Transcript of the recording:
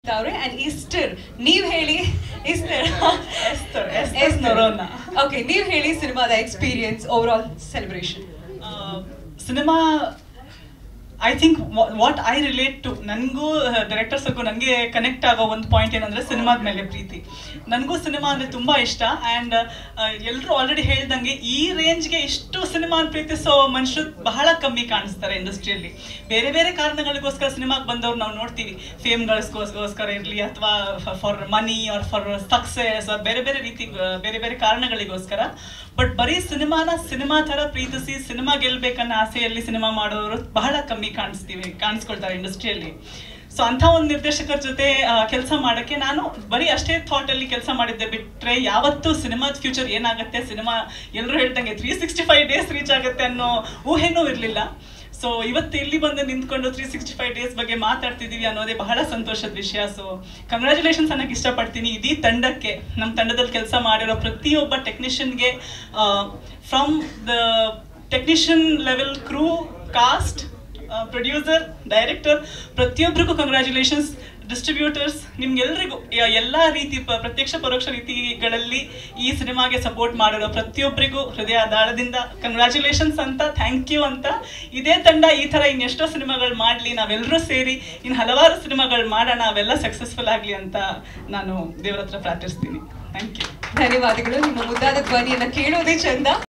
ಅವ್ರೆ ಅಂಡ್ ಈಸ್ಟರ್ ನೀವ್ ಹೇಳಿ ಈಸ್ಟರ್ ಎಸ್ತರ್, ಎಸ್ತರ್ ನೊರೋನ. ಓಕೆ ನೀವ್ ಹೇಳಿ ಸಿನಿಮಾದ experience overall celebration cinema I think what I relate to ನನಗೂ ಡೈರೆಕ್ಟರ್ಸ್ಗೂ ನನಗೆ ಕನೆಕ್ಟ್ ಆಗೋ ಒಂದು ಪಾಯಿಂಟ್ ಏನಂದ್ರೆ ಸಿನಿಮಾದ ಮೇಲೆ ಪ್ರೀತಿ ನನಗೂ ಸಿನಿಮಾ ಅಂದರೆ ತುಂಬ ಇಷ್ಟ ಆ್ಯಂಡ್ ಎಲ್ಲರೂ ಆಲ್ರೆಡಿ ಹೇಳ್ದಂಗೆ ಈ ರೇಂಜ್ಗೆ ಇಷ್ಟು ಸಿನಿಮಾ ಪ್ರೀತಿಸೋ ಮನುಷ್ಯರು ಬಹಳ ಕಮ್ಮಿ ಕಾಣಿಸ್ತಾರೆ ಇಂಡಸ್ಟ್ರಿಯಲ್ಲಿ ಬೇರೆ ಬೇರೆ ಕಾರಣಗಳಿಗೋಸ್ಕರ ಸಿನಿಮಾಗೆ ಬಂದವ್ರು ನಾವು ನೋಡ್ತೀವಿ ಫೇಮ್ಗಳಿಗೋಸ್ಕರ ಇರಲಿ ಅಥವಾ for money or for success ಬೇರೆ ಬೇರೆ ರೀತಿ ಬೇರೆ ಬೇರೆ ಕಾರಣಗಳಿಗೋಸ್ಕರ ಬಟ್ ಬರೀ ಸಿನಿಮಾನ ಸಿನಿಮಾ ಥರ ಪ್ರೀತಿಸಿ ಸಿನಿಮಾ ಗೆಲ್ಬೇಕನ್ನೋ ಆಸೆಯಲ್ಲಿ ಸಿನಿಮಾ ಮಾಡೋರು ಬಹಳ ಕಮ್ಮಿ ಕಾಣಿಸ್ತೀವಿ ಕಾಣಿಸ್ಕೊಳ್ತಾರೆ ಇಂಡಸ್ಟ್ರಿಯಲ್ಲಿ ಸೊ ಅಂಥ ಒಂದು ನಿರ್ದೇಶಕರ ಜೊತೆ ಕೆಲಸ ಮಾಡೋಕ್ಕೆ ನಾನು ಬರೀ ಅಷ್ಟೇ ಥಾಟಲ್ಲಿ ಕೆಲಸ ಮಾಡಿದ್ದೆ ಬಿಟ್ಟರೆ ಯಾವತ್ತೂ ಸಿನಿಮಾದ ಫ್ಯೂಚರ್ ಏನಾಗುತ್ತೆ ಸಿನಿಮಾ ಎಲ್ಲರೂ ಹೇಳ್ದಂಗೆ three sixty five days reach ಆಗುತ್ತೆ ಅನ್ನೋ ಊಹೆನೂ ಇರಲಿಲ್ಲ ಸೊ ಇವತ್ತು ಇಲ್ಲಿ ಬಂದು ನಿಂತ್ಕೊಂಡು ತ್ರೀ ಸಿಕ್ಸ್ಟಿ ಫೈವ್ ಡೇಸ್ ಬಗ್ಗೆ ಮಾತಾಡ್ತಿದ್ದೀವಿ ಅನ್ನೋದೇ ಬಹಳ ಸಂತೋಷದ ವಿಷಯ ಸೊ ಕಂಗ್ರ್ಯಾಚುಲೇಷನ್ಸ್ ಅನ್ನಕ್ಕೆ ಇಷ್ಟಪಡ್ತೀನಿ ಇಡೀ ತಂಡಕ್ಕೆ ನಮ್ಮ ತಂಡದಲ್ಲಿ ಕೆಲಸ ಮಾಡಿರೋ ಪ್ರತಿಯೊಬ್ಬ ಟೆಕ್ನಿಷಿಯನ್ಗೆ from the technician level crew cast producer director ಪ್ರತಿಯೊಬ್ಬರಿಗೂ ಕಂಗ್ರ್ಯಾಚುಲೇಷನ್ಸ್ ಡಿಸ್ಟ್ರಿಬ್ಯೂಟರ್ಸ್ ನಿಮ್ಗೆಲ್ರಿಗೂ ಎಲ್ಲ ರೀತಿ ಪ- ಪ್ರತ್ಯಕ್ಷ ಪರೋಕ್ಷ ರೀತಿಗಳಲ್ಲಿ ಈ ಸಿನಿಮಾಗೆ ಸಪೋರ್ಟ್ ಮಾಡಿರೋ ಪ್ರತಿಯೊಬ್ಬರಿಗೂ ಹೃದಯ ದಾಳದಿಂದ ಕಂಗ್ರ್ಯಾಚುಲೇಷನ್ಸ್ ಅಂತ ಥ್ಯಾಂಕ್ ಯು ಅಂತ ಇದೇ ತಂಡ ಈ ಥರ ಇನ್ನೆಷ್ಟೋ ಸಿನಿಮಾಗಳು ಮಾಡಲಿ ನಾವೆಲ್ಲರೂ ಸೇರಿ ಇನ್ನು ಹಲವಾರು ಸಿನಿಮಾಗಳು ಮಾಡೋಣ ಅವೆಲ್ಲ ಸಕ್ಸಸ್ಫುಲ್ ಆಗಲಿ ಅಂತ ನಾನು ದೇವರ ಹತ್ರ ಪ್ರಾರ್ಥಿಸ್ತೀನಿ ಥ್ಯಾಂಕ್ ಯು ಧನ್ಯವಾದಗಳು ನಿಮ್ಮ ಮುದ್ದಾದ ಧ್ವನಿಯನ್ನ ಕೇಳೋದೇ ಚಂದ